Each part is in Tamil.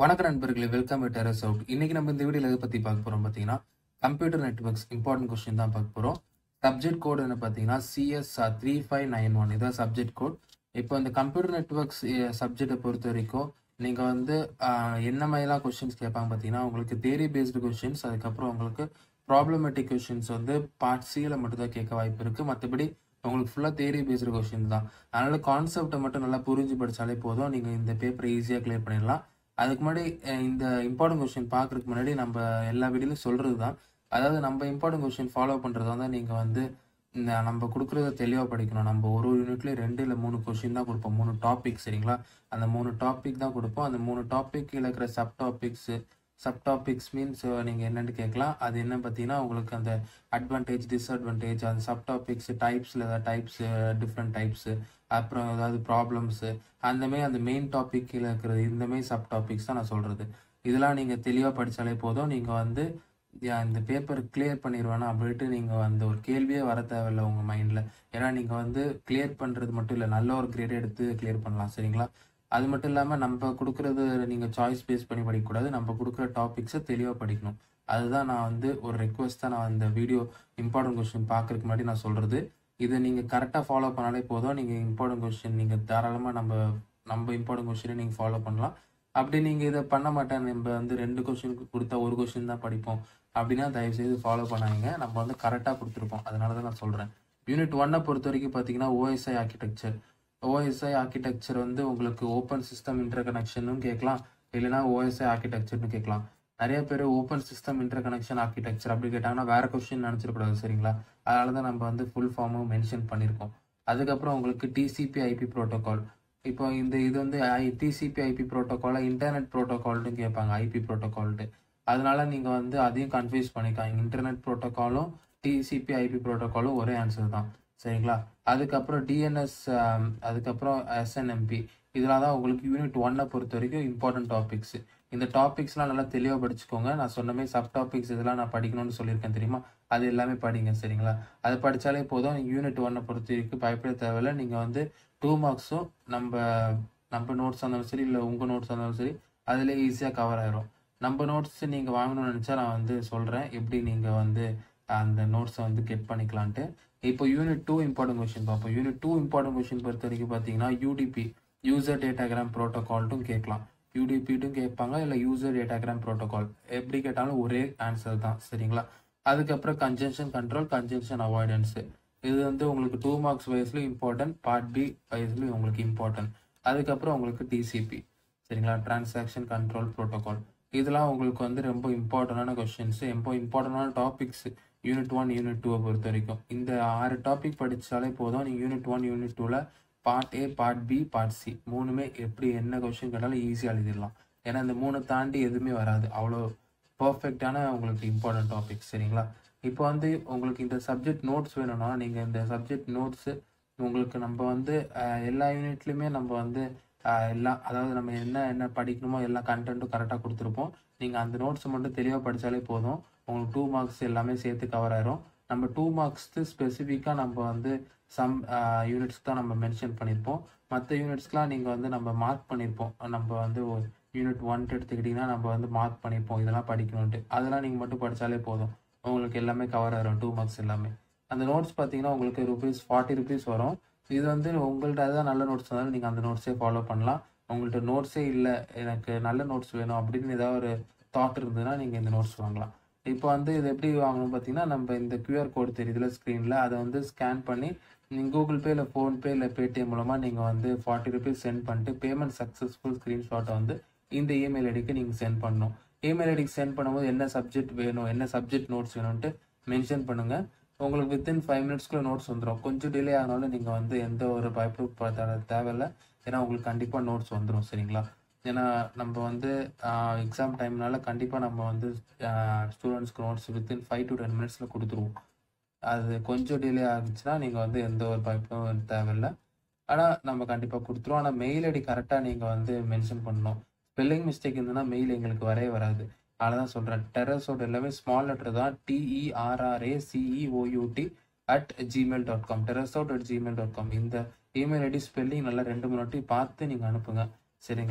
வணக்கம் நண்பர்களே வெல்கம் டெரஸ் அவுட் இன்னைக்கு நம்ம இந்த வீடியோல எதை பத்தி பார்க்க போறோம் பார்த்தீங்கன்னா கம்ப்யூட்டர் நெட்ஒர்க்ஸ் இம்பார்ட்டன்ட் கொஸ்டின் தான் பார்க்க போறோம் சப்ஜெக்ட் கோட் என்ன பார்த்தீங்கன்னா C S three five nine one இதான் சப்ஜெக்ட் கோட் இப்போ இந்த கம்ப்யூட்டர் நெட்ஒர்க்ஸ் சப்ஜெக்டை பொறுத்த வரைக்கும் நீங்கள் வந்து அஹ், என்ன மாதிரிலாம் கொஸ்டின்ஸ் கேட்பாங்க பார்த்தீங்கன்னா உங்களுக்கு தேரி பேஸ்டு கொஸ்டின்ஸ் அதுக்கப்புறம் உங்களுக்கு ப்ராப்ளமேட்டிக் கொஸ்டின்ஸ் வந்து பார்ட் சியில் மட்டும் தான் கேட்க வாய்ப்பு இருக்குது மற்றபடி உங்களுக்கு ஃபுல்லாக தேரி பேஸ்டு கொஸ்டின் தான் அதனால கான்செப்டை மட்டும் நல்லா புரிஞ்சு படித்தாலே போதும் நீங்கள் இந்த பேப்பரை ஈஸியாக கிளியர் பண்ணிடலாம் அதுக்கு முன்னாடி அஹ், இந்த இம்பார்ட்டன்ட் கொஸ்டின் பார்க்கறதுக்கு முன்னாடி நம்ம எல்லா வீடியோலையும் சொல்கிறது தான் அதாவது நம்ம இம்பார்ட்டன்ட் கொஸ்டின் ஃபாலோ பண்ணுறதா தான் நீங்கள் வந்து இந்த நம்ம கொடுக்குறத தெளிவாக படிக்கணும் நம்ம ஒரு ஒரு யூனிட்லேயும் ரெண்டு இல்லை மூணு கொஸ்டின் தான் கொடுப்போம் மூணு டாபிக் சரிங்களா அந்த மூணு டாபிக் தான் கொடுப்போம் அந்த மூணு டாபிக் இருக்கிற sub topics sub topics means நீங்கள் என்னென்னு கேட்கலாம் அது என்ன பார்த்தீங்கன்னா உங்களுக்கு அந்த அட்வான்டேஜ் டிஸ்அட்வான்டேஜ் அந்த சப் டாபிக்ஸ் டைப்ஸில் ஏதாவது டைப்ஸ் டிஃப்ரெண்ட் டைப்ஸு அப்புறம் ஏதாவது ப்ராப்ளம்ஸு அந்தமாரி அந்த மெயின் டாபிக் கீழே இருக்கிறது இந்தமாரி சப் டாபிக்ஸ் தான் நான் சொல்கிறது இதெல்லாம் நீங்கள் தெளிவாக படித்தாலே போதும் நீங்கள் வந்து யா, இந்த பேப்பர் கிளியர் பண்ணிடுவேனா அப்படின்ட்டு நீங்கள் அந்த ஒரு கேள்வியே வர தேவையில்லை உங்கள் மைண்டில் ஏன்னா நீங்கள் வந்து கிளியர் பண்ணுறது மட்டும் இல்லை நல்ல ஒரு கிரேட் எடுத்து கிளியர் பண்ணலாம் சரிங்களா அது மட்டும் இல்லாமல் நம்ம கொடுக்குறது நீங்கள் சாய்ஸ் பேஸ் பண்ணி படிக்கக்கூடாது நம்ம கொடுக்குற டாபிக்ஸை தெளிவாக படிக்கணும் அதுதான் நான் வந்து ஒரு ரெக்வஸ்ட் தான் நான் இந்த வீடியோ இம்பார்ட்டன்ட் கொஸ்டின் பார்க்கறதுக்கு முன்னாடி நான் சொல்கிறது இதை நீங்கள் கரெக்டாக ஃபாலோ பண்ணாலே போதும் நீங்கள் இம்பார்ட்டன்ட் கொஸ்டின் நீங்கள் தாராளமாக நம்ம நம்ம இம்பார்ட்டன்ட் கொஸ்டினை நீங்கள் ஃபாலோ பண்ணலாம் அப்படி நீங்கள் இதை பண்ண மாட்டேன் நம்ம வந்து ரெண்டு கொஸ்டின் கொடுத்தா ஒரு கொஸ்டின் தான் படிப்போம் அப்படின்னா தயவு செய்து ஃபாலோ பண்ணாதீங்க நம்ம வந்து கரெக்டாக கொடுத்துருப்போம் அதனால தான் நான் சொல்கிறேன் யூனிட் ஒன்னை பொறுத்த வரைக்கும் பார்த்தீங்கன்னா ஓஎஸ்ஐ ஆர்கிடெக்சர் ஓஎஸ்ஐ ஆர்கிடெக்சர் வந்து உங்களுக்கு ஓப்பன் சிஸ்டம் இன்டர் கனெக்ஷனும் கேட்கலாம் இல்லைனா ஓஎஸ்ஐ ஆர்கிடெக்சர்னு கேட்கலாம் நிறைய பேர் open system interconnection architecture அப்படி கேட்டாங்கன்னா வேற கொஸ்டின் நினச்சிடக்கூடாது சரிங்களா அதனால தான் நம்ம வந்து ஃபுல் ஃபார்மும் மென்ஷன் பண்ணியிருக்கோம் அதுக்கப்புறம் உங்களுக்கு டிசிபி ஐபி ப்ரோட்டோகால் இப்போ இந்த இது வந்து ஐ டிசிபி ஐபி ப்ரோட்டோகாலை இன்டர்நெட் ப்ரோட்டோகால்னு கேட்பாங்க ஐபி ப்ரோட்டோகால்ட்டு அதனால நீங்கள் வந்து அதையும் கன்ஃபியூஸ் பண்ணிக்காங்க இன்டர்நெட் ப்ரோட்டோகாலும் டிசிபி ஐபி ப்ரோட்டோகாலும் ஒரே ஆன்சர் தான் சரிங்களா அதுக்கப்புறம் டிஎன்எஸ் அதுக்கப்புறம் எஸ்என்எம்பி இதெல்லாம் தான் உங்களுக்கு யூனிட் ஒன்னை பொறுத்த வரைக்கும் இம்பார்ட்டன்ட் டாபிக்ஸ் இந்த டாபிக்ஸ்லாம் நல்லா தெளிவாக படிச்சுக்கோங்க நான் சொன்ன மாதிரி சப் டாபிக்ஸ் இதெல்லாம் நான் படிக்கணும்னு சொல்லியிருக்கேன் தெரியுமா அது எல்லாமே படிங்க சரிங்களா அது படித்தாலே போதும் யூனிட் ஒன்னை பொறுத்த வரைக்கும் பயப்பட தேவையில்லை நீங்கள் வந்து டூ மார்க்ஸும் நம்ம நம்ம நோட்ஸ் இருந்தாலும் சரி இல்லை உங்கள் நோட்ஸ் இருந்தாலும் சரி அதிலே ஈஸியாக கவர் ஆயிரும் நம்ம நோட்ஸ் நீங்கள் வாங்கணும்னு நினச்சா நான் வந்து சொல்கிறேன் எப்படி நீங்கள் வந்து அந்த நோட்ஸை வந்து கெட் பண்ணிக்கலான்ட்டு இப்போ யூனிட் டூ இம்பார்ட்டன்ட் கொஸ்டின் பார்ப்போம் யூனிட் டூ இம்பார்ட்டன்ட் கொஸ்டின் பொறுத்த வரைக்கும் பார்த்தீங்கன்னா யூடிபி யூசர் டேட்டாகிராம் ப்ரோட்டோகால்ட்டும் கேட்கலாம் யூடிபிட்டும் கேட்பாங்க இல்லை யூசர் டேட்டாகிராம் ப்ரோட்டோகால் எப்படி கேட்டாலும் ஒரே ஆன்சர் தான் சரிங்களா அதுக்கப்புறம் கன்ஜென்ஷன் கண்ட்ரோல் கன்ஜென்ஷன் அவாய்டன்ஸு இது வந்து உங்களுக்கு டூ மார்க்ஸ் வைஸ்லையும் இம்பார்ட்டன்ட் பார்ட் பி வைஸ்லையும் உங்களுக்கு இம்பார்ட்டன்ட் அதுக்கப்புறம் உங்களுக்கு டிசிபி சரிங்களா டிரான்சாக்ஷன் கண்ட்ரோல் ப்ரோட்டோகால் இதெல்லாம் உங்களுக்கு வந்து ரொம்ப இம்பார்ட்டண்டான கொஸ்டின்ஸ் ரொம்ப இம்பார்ட்டண்டான டாபிக்ஸ் யூனிட் ஒன் யூனிட் டூவை பொறுத்த வரைக்கும் இந்த ஆறு டாபிக் படித்தாலே போதும் நீங்கள் யூனிட் ஒன் யூனிட் டூவில் part A part B part C மூணுமே எப்படி என்ன கொஸ்டின் கேட்டாலும் ஈஸியாக எழுதிடலாம் ஏன்னா இந்த மூணு தாண்டி எதுவுமே வராது அவ்வளோ பர்ஃபெக்டான உங்களுக்கு இம்பார்ட்டன்ட் டாபிக் சரிங்களா இப்போ வந்து உங்களுக்கு இந்த சப்ஜெக்ட் நோட்ஸ் வேணும்னா நீங்கள் இந்த சப்ஜெக்ட் நோட்ஸு உங்களுக்கு நம்ம வந்து அஹ், எல்லா யூனிட்லையுமே நம்ம வந்து அஹ், எல்லாம் அதாவது நம்ம என்ன என்ன படிக்கணுமோ எல்லா கண்டென்ட்டும் கரெக்டாக கொடுத்துருப்போம் நீங்கள் அந்த நோட்ஸை மட்டும் தெளிவாக படித்தாலே போதும் உங்களுக்கு டூ மார்க்ஸ் எல்லாமே சேர்த்து கவர் ஆயிரும் நம்ம டூ மார்க்ஸ்க்கு ஸ்பெசிஃபிக்காக நம்ம வந்து சம் யூனிட்ஸ் தான் நம்ம மென்ஷன் பண்ணியிருப்போம் மற்ற யூனிட்ஸ்க்குலாம் நீங்கள் வந்து நம்ம மார்க் பண்ணியிருப்போம் நம்ம வந்து யூனிட் ஒன் எடுத்துக்கிட்டிங்கன்னா நம்ம வந்து மார்க் பண்ணியிருப்போம் இதெல்லாம் படிக்கணுன்ட்டு அதெல்லாம் நீங்கள் மட்டும் படித்தாலே போதும் உங்களுக்கு எல்லாமே கவர் ஆயிரும் டூ மார்க்ஸ் எல்லாமே அந்த நோட்ஸ் பார்த்தீங்கன்னா உங்களுக்கு ருபீஸ் ஃபார்ட்டி ருபீஸ் வரும் இது வந்து உங்கள்ட்ட தான் நல்ல நோட்ஸ் இருந்தாலும் நீங்கள் அந்த நோட்ஸே ஃபாலோ பண்ணலாம் உங்கள்ட்ட நோட்ஸே இல்லை எனக்கு நல்ல நோட்ஸ் வேணும் அப்படின்னு ஏதாவது ஒரு தாட் இருந்ததுன்னா நீங்கள் இந்த நோட்ஸ் வாங்கலாம் இப்போ வந்து இது எப்படி வாங்கணும் பார்த்தீங்கன்னா நம்ம இந்த கியூஆர் கோடு தெரியுதுல ஸ்க்ரீனில் அதை வந்து ஸ்கேன் பண்ணி நீங்கள் கூகுள் பே இல்லை ஃபோன்பே இல்லை பேடிஎம் மூலமாக நீங்கள் வந்து ஃபார்ட்டி ருபீஸ் சென்ட் பண்ணிட்டு பேமெண்ட் சக்ஸஸ்ஃபுல் ஸ்க்ரீன்ஷாட்டை வந்து இந்த இமெயில் ஐடிக்கு நீங்கள் சென்ட் பண்ணணும் இமெயில் ஐடிக்கு சென்ட் பண்ணும்போது என்ன சப்ஜெக்ட் வேணும் என்ன சப்ஜெக்ட் நோட்ஸ் வேணும்ன்ட்டு மென்ஷன் பண்ணுங்கள் உங்களுக்கு வித்தின் ஃபைவ் மினிட்ஸ்க்குள்ள நோட்ஸ் வந்துடும் கொஞ்சம் டிலே ஆனாலும் நீங்கள் வந்து எந்த ஒரு பயப்பட தேவையில்லை ஏன்னா உங்களுக்கு கண்டிப்பாக நோட்ஸ் வந்துடும் சரிங்களா ஏன்னா நம்ம வந்து எக்ஸாம் டைம்னால கண்டிப்பாக நம்ம வந்து ஸ்டூடெண்ட்ஸ்க்கு notes within five to ten மினிட்ஸில் கொடுத்துருவோம் அது கொஞ்சம் டிலே ஆகுச்சுன்னா நீங்கள் வந்து எந்த ஒரு பயப்பும் தேவையில்லை ஆனால் நம்ம கண்டிப்பாக கொடுத்துருவோம் ஆனால் மெயில் ஐடி கரெக்டாக நீங்கள் வந்து மென்ஷன் பண்ணணும் ஸ்பெல்லிங் மிஸ்டேக் இருந்ததுன்னா மெயில் எங்களுக்கு வரவே வராது அதனால தான் சொல்கிறேன் டெரஸோட எல்லாமே ஸ்மால் லெட்டர் தான் T E R R A C E O U D at gmail dot com டெரஸோட் அட் ஜிமெயில் டாட் காம் இந்த இமெயில் ஐடி ஸ்பெல்லிங் நல்லா ரெண்டு மூணு வாட்டி பார்த்து நீங்கள் அனுப்புங்க சரிங்களா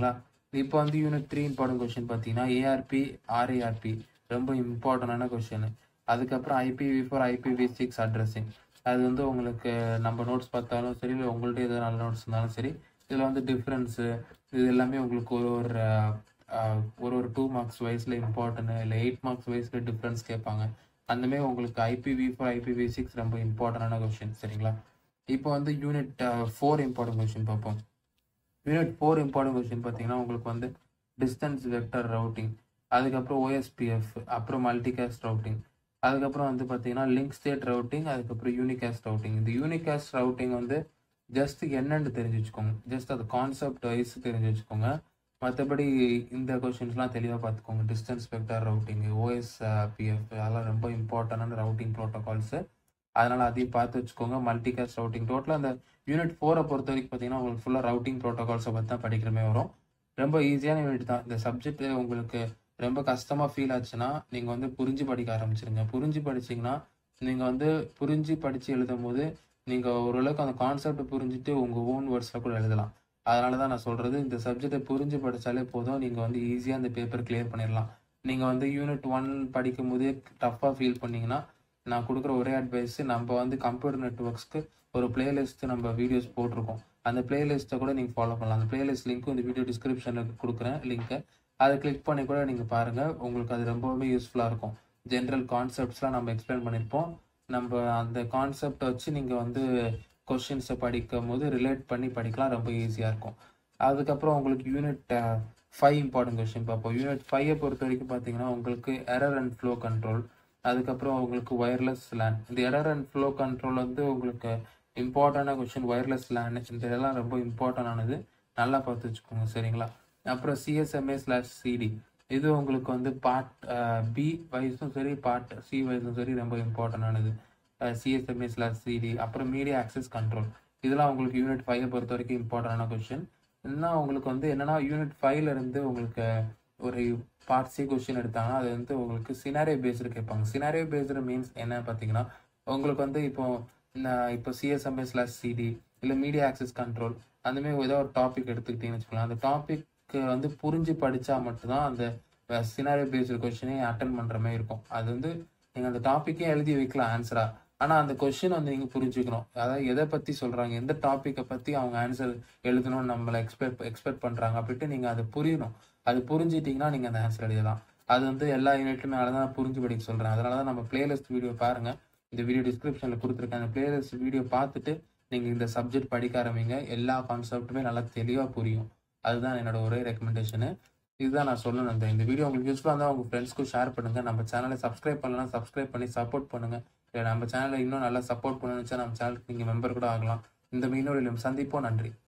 இப்போ வந்து யூனிட் த்ரீ இம்பார்ட்டன்ட் கொஸ்டின் பார்த்தீங்கன்னா ஏஆர்பி ஆர்ஏஆர்பி ரொம்ப இம்பார்ட்டண்டான கொஸ்டின் அதுக்கப்புறம் IPv four IPv six addressing அது வந்து உங்களுக்கு நம்ம நோட்ஸ் பார்த்தாலும் சரி இல்லை உங்கள்ட்ட எதாவது நல்ல நோட்ஸ் இருந்தாலும் சரி இதில் வந்து டிஃப்ரென்ஸு இது எல்லாமே உங்களுக்கு ஒரு ஒரு அஹ், ஒரு ஒரு டூ மார்க்ஸ் வைஸில் இம்பார்ட்டன்ட் இல்லை எயிட் மார்க்ஸ் வைஸில் டிஃப்ரென்ஸ் கேட்பாங்க அந்தமாரி உங்களுக்கு ஐபிவி ஃபோர் ஐபிவி சிக்ஸ் ரொம்ப இம்பார்ட்டண்டான கொஸ்டின் சரிங்களா இப்போ வந்து யூனிட் ஃபோர் இம்பார்ட்டன்ட் கொஸ்டின் பார்ப்போம் யூனிட் ஃபோர் இம்பார்ட்டன்ட் கொஸ்டின் பார்த்தீங்கன்னா உங்களுக்கு வந்து டிஸ்டன்ஸ் வெக்டர் ரவுட்டிங் அதுக்கப்புறம் ஓஎஸ்பிஎஃப் அப்புறம் மல்டிகாஸ்ட் ரவுட்டிங் அதுக்கப்புறம் வந்து பார்த்தீங்கன்னா லிங்க் ஸ்டேட் ரவுட்டிங் அதுக்கப்புறம் யூனிகாஸ்ட் ரவுட்டிங் இந்த யூனிகாஸ்ட் ரவுட்டிங் வந்து ஜஸ்ட் என்னன்னு தெரிஞ்சு வச்சுக்கோங்க ஜஸ்ட் அது கான்செப்ட் வைஸ் தெரிஞ்சு வச்சுக்கோங்க மற்றபடி இந்த கொஷின்ஸ்லாம் தெளிவாக பார்த்துக்கோங்க distance vector routing OSPF அதெல்லாம் ரொம்ப இம்பார்ட்டண்டான ரவுட்டிங் ப்ரோட்டோகால்ஸு அதனால் அதையும் பார்த்து வச்சுக்கோங்க மல்டிகாஸ்ட் ரவுட்டிங் டோட்டலாக அந்த யூனிட் ஃபோரை பொறுத்த வரைக்கும் பார்த்தீங்கன்னா உங்களுக்கு ஃபுல்லாக ரவுட்டிங் ப்ரோட்டோகால்ஸை பற்றி தான் படிக்கிற மாதிரி வரும் ரொம்ப ஈஸியான யூனிட் தான் இந்த சப்ஜெக்ட் உங்களுக்கு ரொம்ப கஷ்டமாக ஃபீல் ஆச்சுன்னா நீங்கள் வந்து புரிஞ்சு படிக்க ஆரம்பிச்சிருங்க புரிஞ்சு படிச்சீங்கன்னா நீங்கள் வந்து புரிஞ்சு படித்து எழுதும் போது நீங்கள் ஓரளவுக்கு அந்த கான்செப்ட் புரிஞ்சுட்டு உங்கள் ஓன் வேர்ட்ஸில் கூட எழுதலாம் அதனால தான் நான் சொல்கிறது இந்த சப்ஜெக்டை புரிஞ்சு படித்தாலே போதும் நீங்கள் வந்து ஈஸியாக அந்த பேப்பர் கிளியர் பண்ணிடலாம் நீங்கள் வந்து யூனிட் ஒன் படிக்கும் போதே டஃப்பாக ஃபீல் பண்ணீங்கன்னா நான் கொடுக்குற ஒரே அட்வைஸ் நம்ம வந்து கம்ப்யூட்டர் நெட்ஒர்க்ஸ்க்கு ஒரு பிளேலிஸ்ட் நம்ம வீடியோஸ் போட்டிருக்கோம் அந்த பிளேலிஸ்ட்டை கூட நீங்கள் ஃபாலோ பண்ணலாம் அந்த பிளேலிஸ்ட் லிங்க்கும் இந்த வீடியோ டிஸ்கிரிப்ஷனில் கொடுக்குறேன் லிங்க்கை அதை கிளிக் பண்ணி கூட நீங்கள் பாருங்கள் உங்களுக்கு அது ரொம்பவுமே யூஸ்ஃபுல்லாக இருக்கும் ஜென்ரல் கான்செப்ட்ஸ்லாம் நம்ம எக்ஸ்பிளைன் பண்ணியிருப்போம் நம்ம அந்த கான்செப்டை வச்சு நீங்கள் வந்து கொஷின்ஸை படிக்கும் போது ரிலேட் பண்ணி படிக்கலாம் ரொம்ப ஈஸியாக இருக்கும் அதுக்கப்புறம் உங்களுக்கு யூனிட் ஃபைவ் இம்பார்ட்டன்ட் கொஸ்டின் பார்ப்போம் யூனிட் ஃபைவை பொறுத்த வரைக்கும் பார்த்தீங்கன்னா உங்களுக்கு எரர் அண்ட் ஃப்ளோ கண்ட்ரோல் அதுக்கப்புறம் உங்களுக்கு ஒயர்லெஸ் லேன் இந்த எரர் அண்ட் ஃப்ளோ கண்ட்ரோல் வந்து உங்களுக்கு இம்பார்ட்டண்டான கொஸ்டின் ஒயர்லெஸ் லேன் இந்த இதெல்லாம் ரொம்ப இம்பார்ட்டண்டானது நல்லா பார்த்து வச்சுக்கோங்க சரிங்களா அப்புறம் சிஎஸ்எம்ஏ ஸ்லாஷ் சிடி இது உங்களுக்கு வந்து பார்ட் பி வைஸும் சரி பார்ட் சி வைஸும் சரி ரொம்ப இம்பார்ட்டண்டானது சிஎஸ்எம்ஏ ஸ்லாஷ் சிடி அப்புறம் மீடியா ஆக்சஸ் கண்ட்ரோல் இதெல்லாம் உங்களுக்கு யூனிட் ஃபைவை பொறுத்த வரைக்கும் இம்பார்ட்டண்டான கொஸ்டின் இன்னும் உங்களுக்கு வந்து என்னன்னா யூனிட் ஃபைவ்ல இருந்து உங்களுக்கு ஒரு பார்ட் சி கொஸ்டின் எடுத்தாங்கன்னா அது வந்து உங்களுக்கு சினாரியோ பேஸ்டு கேட்பாங்க சினாரியோ பேஸ்டு மீன்ஸ் என்ன பார்த்தீங்கன்னா உங்களுக்கு வந்து இப்போ நான் இப்போ சிஎஸ்எம்ஏ ஸ்லாஷ் சிடி இல்லை மீடியா ஆக்சஸ் கண்ட்ரோல் அந்தமாரி ஏதோ ஒரு டாபிக் எடுத்துக்கிட்டீங்கன்னு வச்சுக்கலாம் அந்த டாபிக் வந்து புரிஞ்சு படித்தா மட்டும்தான் அந்த சினாரியோ பேஸ்டு கொஸ்டினே அட்டன் பண்ணுற மாதிரி இருக்கும் அது வந்து நீங்கள் அந்த டாப்பிக்கே எழுதி வைக்கலாம் ஆன்சரா ஆனால் அந்த கொஸ்டின் வந்து நீங்கள் புரிஞ்சுக்கணும் அதாவது எதை பற்றி சொல்கிறாங்க எந்த டாப்பிக்கை பற்றி அவங்க ஆன்சர் எழுதணும்னு நம்மளை எக்ஸ்பெக்ட் எக்ஸ்பெக்ட் பண்ணுறாங்க அப்படின்ட்டு நீங்கள் அதை புரியணும் அது புரிஞ்சிட்டிங்கன்னா நீங்கள் அந்த ஆன்சர் எழுதலாம் அது வந்து எல்லா யூனிட்லையுமே அதை தான் புரிஞ்சு படிக்க சொல்கிறேன் அதனால தான் நம்ம பிளேலிஸ்ட் வீடியோ பாருங்கள் இந்த வீடியோ டிஸ்கிரிப்ஷனில் கொடுத்துருக்கேன் அந்த பிளேலிஸ்ட் வீடியோ பார்த்துட்டு நீங்கள் இந்த சப்ஜெக்ட் படிக்க ஆரம்பிங்க எல்லா கான்செப்ட்டுமே நல்லா தெளிவாக புரியும் அதுதான் என்னோட ஒரே ரெக்கமெண்டேஷனு இதுதான் நான் சொல்லணும் இந்த இந்த வீடியோ உங்களுக்கு யூஸ்ஃபுல்லாக இருந்தால் உங்கள் ஃப்ரெண்ட்ஸ்க்கும் ஷேர் பண்ணுங்கள் நம்ம சேனலை சப்ஸ்கிரைப் பண்ணலாம் சப்ஸ்கிரைப் பண்ணி சப்போர்ட் பண்ணுங்கள் இல்லை நம்ம சேனலை இன்னும் நல்லா சப்போர்ட் பண்ணணும்னு வச்சா நம்ம சேனலுக்கு நீங்கள் மெம்பர் கூட ஆகலாம் இந்த மீனோட சந்திப்போம் நன்றி